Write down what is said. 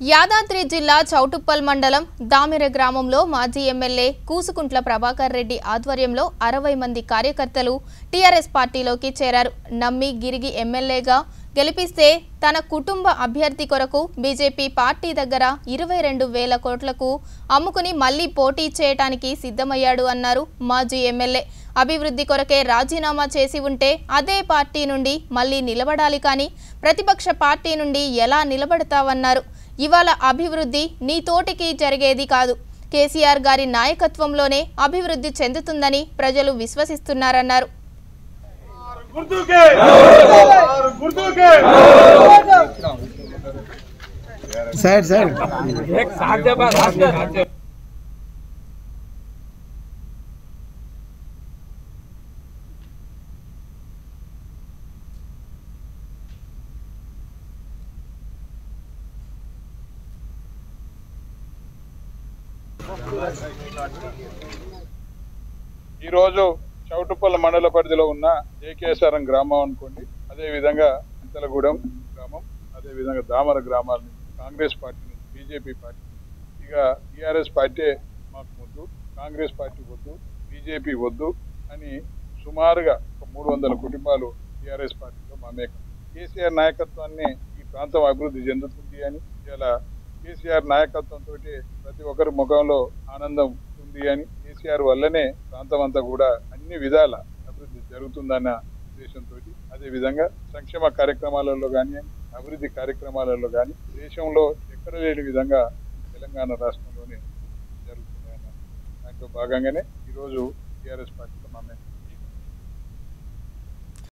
యాదాద్రి జిల్లా చౌటుప్పల్ మండలం దామిర గ్రామంలో మాజీ ఎమ్మెల్యే కూసుకుంట్ల ప్రభాకర్ రెడ్డి ఆధ్వర్యంలో అరవై మంది కార్యకర్తలు టీఆర్ఎస్ పార్టీలోకి చేరారు నమ్మి గిరిగి ఎమ్మెల్యేగా గెలిపిస్తే తన కుటుంబ అభ్యర్థి కొరకు బీజేపీ పార్టీ దగ్గర ఇరవై రెండు వేల కోట్లకు అమ్ముకుని మళ్లీ పోటీ చేయటానికి సిద్ధమయ్యాడు అన్నారు మాజీ ఎమ్మెల్యే అభివృద్ధి కొరకే రాజీనామా చేసి ఉంటే అదే పార్టీ నుండి మళ్లీ నిలబడాలి కానీ ప్రతిపక్ష పార్టీ నుండి ఎలా నిలబడతావన్నారు ఇవాళ అభివృద్ధి నీ తోటికి జరిగేది కాదు కేసీఆర్ గారి నాయకత్వంలోనే అభివృద్ధి చెందుతుందని ప్రజలు విశ్వసిస్తున్నారన్నారు గుర్తుకే గుర్తుకే साइड साइड ఈరోజు చౌటుప్పల్ మండల పరిధిలో ఉన్న జేకేశ్వరం గ్రామం అనుకోండి అదే విధంగా ఇంతలగూడెం గ్రామం అదే విధంగా దామర గ్రామాల నుంచి కాంగ్రెస్ పార్టీ నుంచి బీజేపీ పార్టీ ఇక టీఆర్ఎస్ పార్టీ మాకు వద్దు కాంగ్రెస్ పార్టీ వద్దు బీజేపీ వద్దు అని సుమారుగా ఒక మూడు వందల కుటుంబాలు టీఆర్ఎస్ పార్టీలో మమేకం కేసీఆర్ నాయకత్వాన్ని ఈ ప్రాంతం అభివృద్ధి చెందుతుంది అని ఇలా కేసీఆర్ నాయకత్వంతో ప్రతి ఒక్కరి ముఖంలో ఆనందం ఉంది అని కేసీఆర్ వల్లనే ప్రాంతం అంతా కూడా అన్ని విధాల అభివృద్ధి జరుగుతుందన్న ఉద్దేశంతో అదే విధంగా సంక్షేమ కార్యక్రమాలలో కానీ అభివృద్ధి కార్యక్రమాలలో కానీ దేశంలో ఎక్కడ లేని విధంగా తెలంగాణ రాష్ట్రంలోనే జరుగుతున్నాయన్న దాంట్లో భాగంగానే ఈరోజు టీఆర్ఎస్ పార్టీలో మా